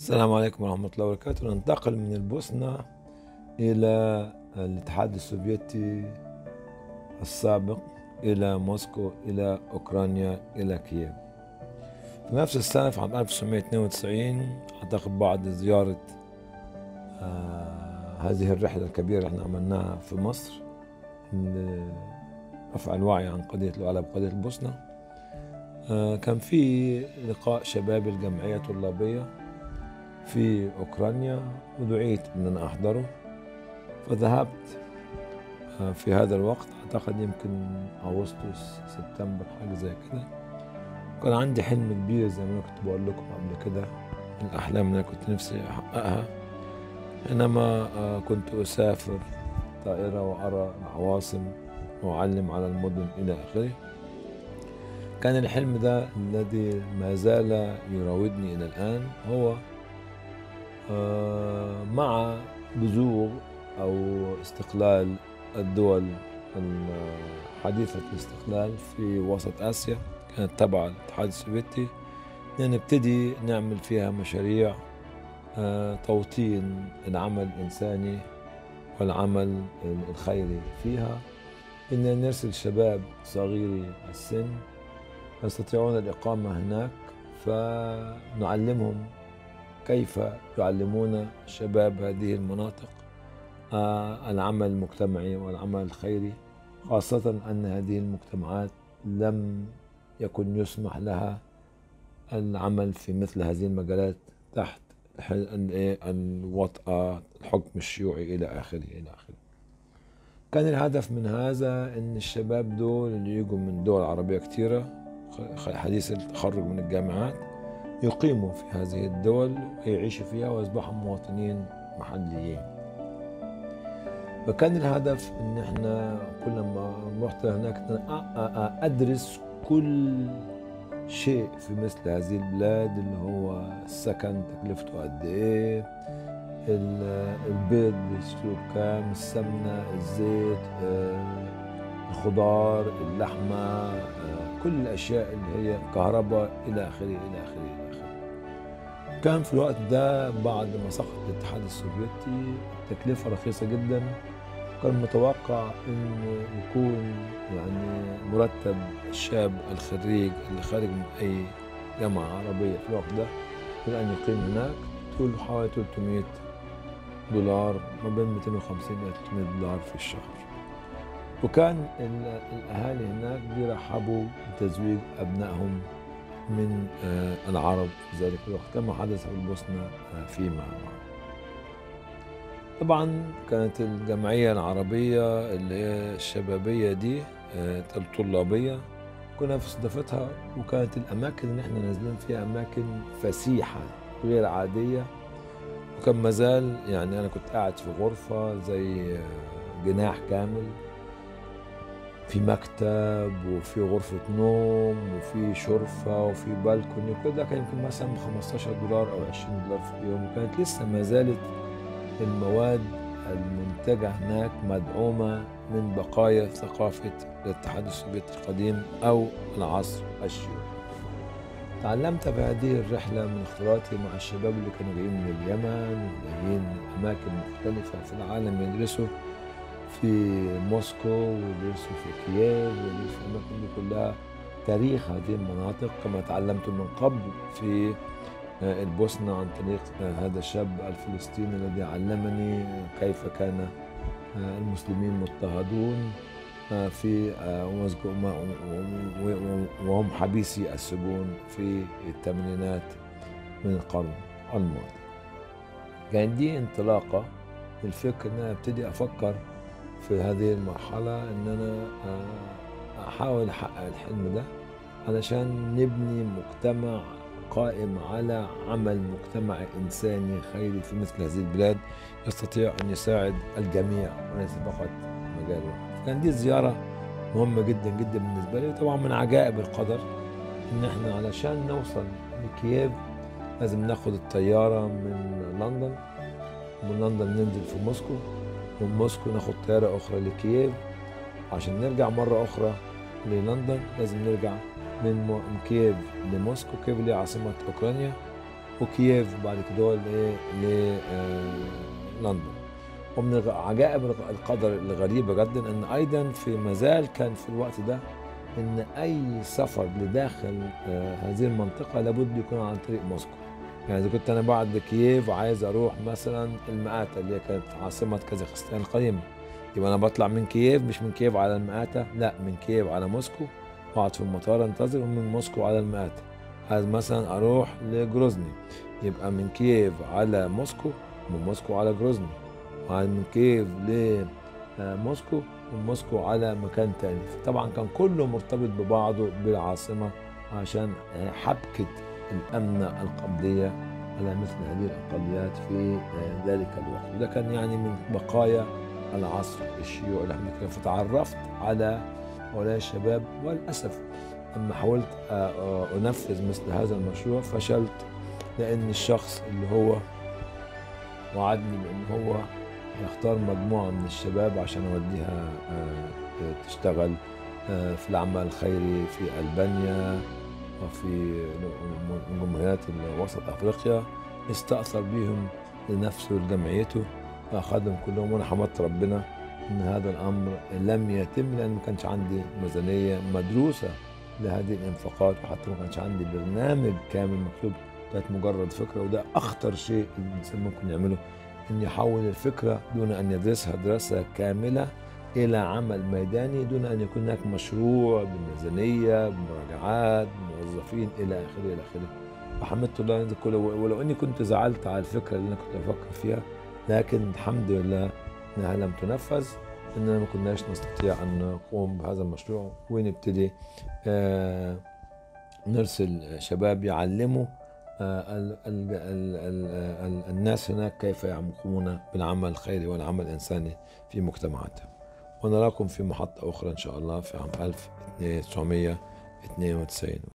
السلام عليكم ورحمة الله وبركاته ننتقل من البوسنة إلى الاتحاد السوفيتي السابق إلى موسكو إلى أوكرانيا إلى كييف في نفس السنة في عام 1992 أعتقد بعد زيارة آه هذه الرحلة الكبيرة اللي احنا عملناها في مصر رفع الوعي عن قضية الوعي بقضية البوسنة آه كان في لقاء شباب الجمعية الطلابية في أوكرانيا ودعيت أن أنا أحضره فذهبت آه، في هذا الوقت أعتقد يمكن أغسطس سبتمبر حاجة زي كده كان عندي حلم كبير زي ما أنا كنت بقول لكم قبل كده من الأحلام اللي أنا كنت نفسي أحققها حينما آه، كنت أسافر طائرة وأرى العواصم وأعلم على المدن إلى آخره كان الحلم ده الذي ما زال يراودني إلى الآن هو آه، مع بزوغ أو استقلال الدول حديثة الاستقلال في وسط آسيا كانت تبع الاتحاد السوفيتي نبتدي نعمل فيها مشاريع آه، توطين العمل الإنساني والعمل الخيري فيها إن نرسل شباب صغيري السن يستطيعون الإقامة هناك فنعلمهم كيف يعلمون شباب هذه المناطق آه، العمل المجتمعي والعمل الخيري خاصة أن هذه المجتمعات لم يكن يسمح لها العمل في مثل هذه المجالات تحت الوطأة الحكم الشيوعي إلى آخره إلى آخره كان الهدف من هذا أن الشباب دول اللي يجوا من دول عربية كثيرة حديث التخرج من الجامعات يقيموا في هذه الدول ويعيشوا فيها ويصبحوا مواطنين محليين فكان الهدف ان احنا كل ما رحت هناك ادرس كل شيء في مثل هذه البلاد اللي هو السكن تكلفته قد ايه البيض بيشتروا بكام السمنه الزيت آه، الخضار اللحمه آه، كل الاشياء اللي هي كهرباء الى اخره الى اخره الى اخره كان في الوقت ده بعد ما سقط الاتحاد السوفيتي تكلفه رخيصه جدا كان متوقع انه يكون يعني مرتب الشاب الخريج اللي خارج من اي جامعه عربيه في الوقت ده يمكن ان يقيم هناك طول حوالي 300 دولار ما بين 250 الى 300 دولار في الشهر وكان الاهالي هناك بيرحبوا بتزويج ابنائهم من آه، العرب في ذلك الوقت كما حدث في البوسنه آه، فيما بعد طبعا كانت الجمعية العربية اللي هي الشبابية دي آه، الطلابية كنا في استضافتها وكانت الأماكن اللي احنا نازلين فيها أماكن فسيحة غير عادية وكان مازال يعني أنا كنت قاعد في غرفة زي آه، جناح كامل في مكتب وفي غرفة نوم وفي شرفة وفي بالكوني وكل ده كان يمكن مثلا ب 15 دولار أو 20 دولار في اليوم وكانت لسه ما زالت المواد المنتجة هناك مدعومة من بقايا ثقافة الاتحاد السوفيتي القديم أو العصر الشيوعي تعلمت في هذه الرحلة من اختلاطي مع الشباب اللي كانوا جايين من اليمن وجايين من أماكن مختلفة في العالم يدرسوا في موسكو ويدرسوا في كييف ويدرسوا في الأماكن دي كلها تاريخ هذه المناطق كما تعلمت من قبل في البوسنة عن طريق هذا الشاب الفلسطيني الذي علمني كيف كان المسلمين مضطهدون في وهم حبيسي السجون في الثمانينات من القرن الماضي كان دي انطلاقة للفكر ان انا ابتدي افكر في هذه المرحلة ان انا احاول احقق الحلم ده علشان نبني مجتمع قائم على عمل مجتمعي إنساني خيري في مثل هذه البلاد يستطيع أن يساعد الجميع وليس فقط مجال واحد كان دي زيارة مهمة جدا جدا بالنسبة لي طبعا من عجائب القدر إن إحنا علشان نوصل لكييف لازم ناخد الطيارة من لندن من لندن ننزل في موسكو ومن موسكو ناخد طيارة أخرى لكييف عشان نرجع مرة أخرى للندن لازم نرجع من كييف لموسكو كييف اللي عاصمة أوكرانيا وكييف بعد كده لندن ومن الغ- عجائب الغ- القدر الغريبة جدا ان ايضا في مازال كان في الوقت ده ان اي سفر لداخل آه، هذه المنطقة لابد يكون عن طريق موسكو يعني اذا كنت انا بعد كييف عايز اروح مثلا المآتة اللي هي كانت عاصمة كازاخستان القديمة يبقى انا بطلع من كييف مش من كييف على المآتة لا من كييف على موسكو واقعد في المطار انتظر ومن موسكو على المآتة عايز مثلا اروح لجروزني يبقى من كييف على موسكو ومن موسكو على جروزني وعن من كييف لموسكو ومن موسكو على مكان تاني طبعا كان كله مرتبط ببعضه بالعاصمة عشان آه، حبكة الأمن القبلية على مثل هذه الأقليات في آه، ذلك الوقت وده كان يعني من بقايا العصر الشيوعي اللي احنا بنتكلم فيه. فتعرفت على هؤلاء الشباب وللأسف لما حاولت آه، آه، أنفذ مثل هذا المشروع فشلت لأن الشخص اللي هو وعدني بأن هو يختار مجموعة من الشباب عشان أوديها آه، تشتغل آه، في العمل الخيري في ألبانيا وفي جمهوريات وسط أفريقيا استأثر بهم لنفسه ولجمعيته فأخذهم كلهم وأنا حمدت ربنا إن هذا الأمر لم يتم لأن ما كانش عندي ميزانية مدروسة لهذه الانفاقات وحتى ما كانش عندي برنامج كامل مكتوب كانت مجرد فكرة وده أخطر شيء الإنسان ممكن يعمله أن يحول الفكرة دون أن يدرسها دراسة كاملة إلى عمل ميداني دون أن يكون هناك مشروع بميزانية بمراجعات بموظفين إلى آخره إلى آخره فحمدت الله عز وجل ولو أني كنت زعلت على الفكرة اللي أنا كنت بفكر فيها لكن الحمد لله أنها لم تنفذ أننا ما كناش نستطيع أن نقوم بهذا المشروع ونبتدي آه نرسل شباب يعلموا آه، ال- ال- ال- ال- ال- الناس هناك كيف يقومون بالعمل الخيري والعمل الإنساني في مجتمعاتهم ونراكم في محطة أخرى إن شاء الله في عام 1992